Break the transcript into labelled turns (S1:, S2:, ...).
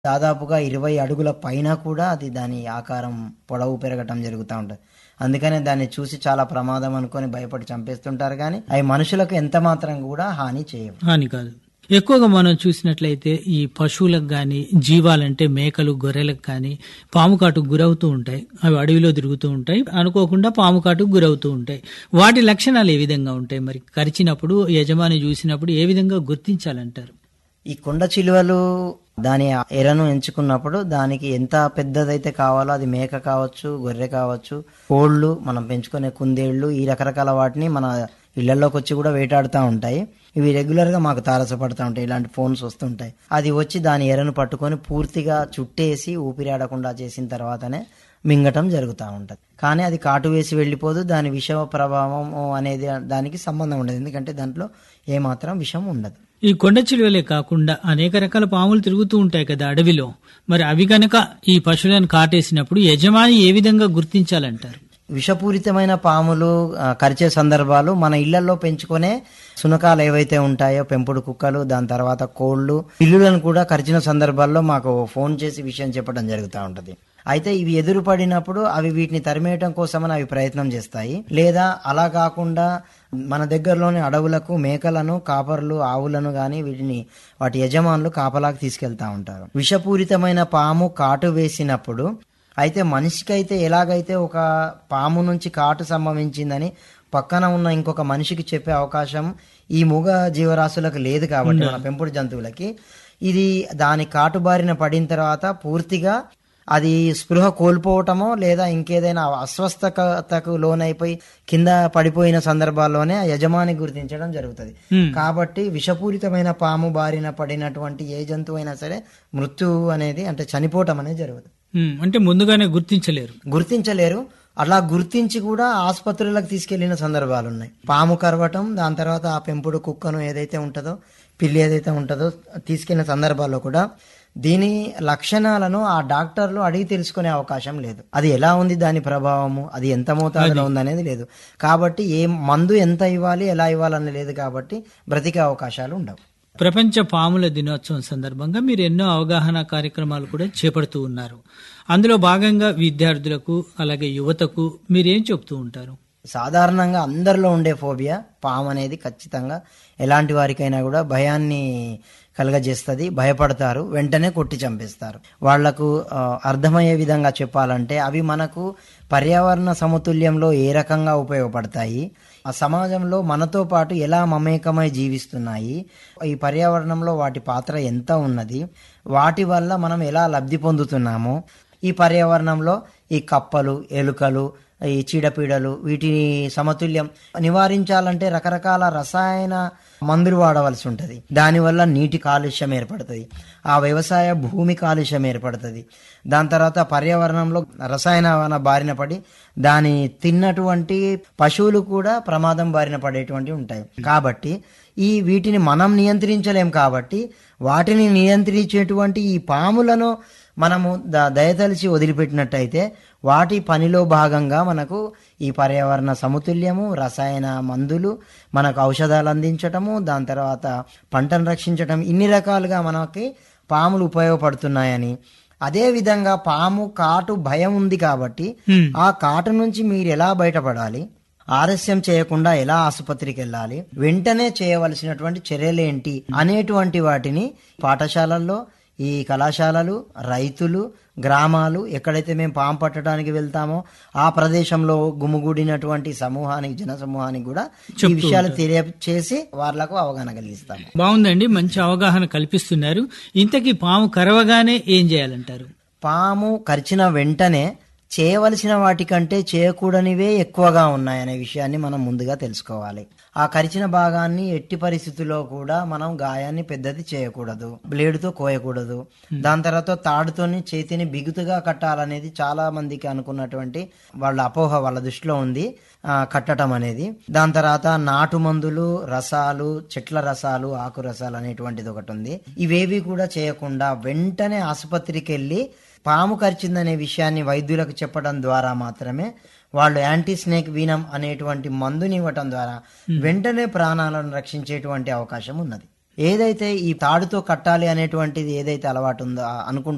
S1: దాదాపుగా ఇరవై అడుగుల పైన కూడా అది దాని ఆకారం పొడవు పెరగటం జరుగుతూ ఉంటుంది అందుకనే దాన్ని చూసి చాలా ప్రమాదం అనుకొని భయపడి చంపేస్తుంటారు కానీ అవి మనుషులకు ఎంత మాత్రం కూడా హాని చేయవు
S2: హాని కాదు ఎక్కువగా మనం చూసినట్లయితే ఈ పశువులకు గాని జీవాలంటే మేకలు గొర్రెలకు కానీ పాము కాటుకు గురవుతూ ఉంటాయి అవి అడవిలో తిరుగుతూ ఉంటాయి అనుకోకుండా పాము కాటుకు గురవుతూ ఉంటాయి వాటి లక్షణాలు ఏ విధంగా ఉంటాయి మరి కరిచినప్పుడు యజమాని చూసినప్పుడు ఏ విధంగా గుర్తించాలంటారు
S1: ఈ కొండ చిలువలు దాని ఎరను ఎంచుకున్నప్పుడు దానికి ఎంత పెద్దదైతే కావాలో అది మేక కావచ్చు గొర్రె కావచ్చు కోళ్ళు మనం పెంచుకునే కుందేళ్లు ఈ రకరకాల వాటిని మన ఇళ్లలోకి వచ్చి కూడా వేటాడుతూ ఉంటాయి ఇవి రెగ్యులర్ గా మాకు తారసపడుతూ ఉంటాయి ఇలాంటి ఫోన్స్ వస్తుంటాయి అది వచ్చి దాని ఎరను పట్టుకొని పూర్తిగా చుట్టేసి ఊపిరాడకుండా చేసిన తర్వాతనే మింగటం జరుగుతూ ఉంటది కానీ అది కాటు వేసి వెళ్ళిపోదు దాని విష ప్రభావం అనేది దానికి సంబంధం ఉండదు ఎందుకంటే దాంట్లో ఏమాత్రం విషం ఉండదు
S2: ఈ కొండ చిలువలే కాకుండా అనేక రకాల పాములు తిరుగుతూ ఉంటాయి కదా అడవిలో మరి అవి కనుక ఈ పశువులను కాటేసినప్పుడు యజమాని ఏ విధంగా గుర్తించాలంటారు
S1: విషపూరితమైన పాములు ఆ, కరిచే సందర్భాలు మన ఇళ్లలో పెంచుకునే సునకాలు ఏవైతే ఉంటాయో పెంపుడు కుక్కలు దాని తర్వాత కోళ్లు పిల్లులను కూడా కరిచిన సందర్భాల్లో మాకు ఫోన్ చేసి విషయం చెప్పడం జరుగుతూ ఉంటది అయితే ఇవి ఎదురు పడినప్పుడు అవి వీటిని తరిమేయటం కోసమని అవి ప్రయత్నం చేస్తాయి లేదా అలా కాకుండా మన దగ్గరలోని అడవులకు మేకలను కాపర్లు ఆవులను గాని వీటిని వాటి యజమానులు కాపలాకి తీసుకెళ్తా ఉంటారు విషపూరితమైన పాము కాటు వేసినప్పుడు అయితే మనిషికైతే ఎలాగైతే ఒక పాము నుంచి కాటు సంభవించిందని పక్కన ఉన్న ఇంకొక మనిషికి చెప్పే అవకాశం ఈ మూగ జీవరాశులకు లేదు కాబట్టి మన పెంపుడు జంతువులకి ఇది దాని కాటు బారిన పడిన తర్వాత పూర్తిగా అది స్పృహ కోల్పోవటమో లేదా ఇంకేదైనా అస్వస్థతకు లోనైపోయి కింద పడిపోయిన సందర్భాల్లోనే ఆ యజమాని గుర్తించడం జరుగుతుంది
S2: Hmm.
S1: కాబట్టి విషపూరితమైన పాము బారిన పడినటువంటి ఏ జంతువు అయినా సరే మృత్యువు అనేది అంటే చనిపోవటం అనేది జరుగుతుంది
S2: ఉమ్, అంటే ముందుగానే గుర్తించలేరు
S1: గుర్తించలేరు అలా గుర్తించి కూడా ఆసుపత్రులకు తీసుకెళ్లిన సందర్భాలు ఉన్నాయి పాము కరవటం దాని తర్వాత ఆ పెంపుడు కుక్కను ఏదైతే ఉంటుందో పిల్లి ఏదైతే ఉంటుందో తీసుకెళ్లిన సందర్భాల్లో కూడా దీని లక్షణాలను ఆ డాక్టర్లు అడిగి తెలుసుకునే అవకాశం లేదు అది ఎలా ఉంది దాని ప్రభావము అది ఎంత మోతాదులో ఉంది అనేది లేదు కాబట్టి ఏ మందు ఎంత ఇవ్వాలి ఎలా ఇవ్వాలని లేదు కాబట్టి బ్రతికే అవకాశాలు ఉండవు
S2: ప్రపంచ పాముల దినోత్సవం సందర్భంగా మీరు ఎన్నో అవగాహన కార్యక్రమాలు కూడా చేపడుతూ ఉన్నారు అందులో భాగంగా విద్యార్థులకు అలాగే యువతకు మీరేం చెప్తూ ఉంటారు
S1: సాధారణంగా అందరిలో ఉండే ఫోబియా పాము అనేది ఖచ్చితంగా ఎలాంటి వారికైనా కూడా భయాన్ని కలగజేస్తుంది భయపడతారు వెంటనే కొట్టి చంపేస్తారు వాళ్లకు ఆ, అర్థమయ్యే విధంగా చెప్పాలంటే అవి మనకు పర్యావరణ సమతుల్యంలో ఏ రకంగా ఉపయోగపడతాయి ఆ సమాజంలో మనతో పాటు ఎలా మమేకమై జీవిస్తున్నాయి ఈ పర్యావరణంలో వాటి పాత్ర ఎంత ఉన్నది వాటి వల్ల మనం ఎలా లబ్ధి పొందుతున్నాము ఈ పర్యావరణంలో ఈ కప్పలు ఎలుకలు ఈ చీడపీడలు వీటిని సమతుల్యం నివారించాలంటే రకరకాల రసాయన మందులు వాడవలసి ఉంటుంది దానివల్ల నీటి కాలుష్యం ఏర్పడుతుంది ఆ వ్యవసాయ భూమి కాలుష్యం ఏర్పడుతుంది దాని తర్వాత పర్యావరణంలో రసాయన బారిన పడి దాని తిన్నటువంటి పశువులు కూడా ప్రమాదం బారిన పడేటువంటివి ఉంటాయి కాబట్టి ఈ వీటిని మనం నియంత్రించలేం కాబట్టి వాటిని నియంత్రించేటువంటి ఈ పాములను మనము ద- దయతలిచి వదిలిపెట్టినట్టయితే వాటి పనిలో భాగంగా మనకు ఈ పర్యావరణ సమతుల్యము రసాయన మందులు మనకు ఔషధాలు అందించటము దాని తర్వాత పంటను రక్షించటం ఇన్ని రకాలుగా మనకి పాములు ఉపయోగపడుతున్నాయని అదే విధంగా పాము కాటు భయం ఉంది కాబట్టి
S2: హ్మ్.
S1: ఆ కాటు నుంచి మీరు ఎలా బయటపడాలి ఆలస్యం చేయకుండా ఎలా ఆసుపత్రికి వెళ్ళాలి వెంటనే చేయవలసినటువంటి చర్యలేంటి అనేటువంటి వాటిని పాఠశాలల్లో ఈ కళాశాలలు రైతులు గ్రామాలు ఎక్కడైతే మేము పాము పట్టడానికి వెళ్తామో ఆ ప్రదేశంలో గుమిగూడినటువంటి సమూహానికి జన సమూహానికి కూడా ఈ విషయాలు తెలియచేసి వాళ్ళకు అవగాహన కలిగిస్తాము
S2: బాగుందండి మంచి అవగాహన కల్పిస్తున్నారు ఇంతకీ పాము కరవగానే ఏం చేయాలంటారు
S1: పాము కరిచిన వెంటనే చేయవలసిన వాటికంటే చేయకూడనివే ఎక్కువగా ఉన్నాయనే విషయాన్ని మనం ముందుగా తెలుసుకోవాలి ఆ కరిచిన భాగాన్ని ఎట్టి పరిస్థితుల్లో కూడా మనం గాయాన్ని పెద్దది చేయకూడదు బ్లేడుతో కోయకూడదు దాని తర్వాత తాడుతోని చేతిని బిగుతుగా కట్టాలనేది చాలా మందికి అనుకున్నటువంటి వాళ్ళ అపోహ వాళ్ళ దృష్టిలో ఉంది ఆ, కట్టడం అనేది దాని తర్వాత నాటు మందులు రసాలు చెట్ల రసాలు ఆకు రసాలు అనేటువంటిది ఒకటి ఉంది ఇవేవి కూడా చేయకుండా వెంటనే ఆసుపత్రికి వెళ్ళి పాము కరిచిందనే విషయాన్ని వైద్యులకు చెప్పడం ద్వారా మాత్రమే వాళ్ళు యాంటీ స్నేక్ వీనం అనేటువంటి మందుని ఇవ్వటం ద్వారా వెంటనే ప్రాణాలను రక్షించేటువంటి అవకాశం ఉన్నది ఏదైతే ఈ తాడుతో కట్టాలి అనేటువంటిది ఏదైతే అలవాటు ఉందో అనుకుంటున్నారో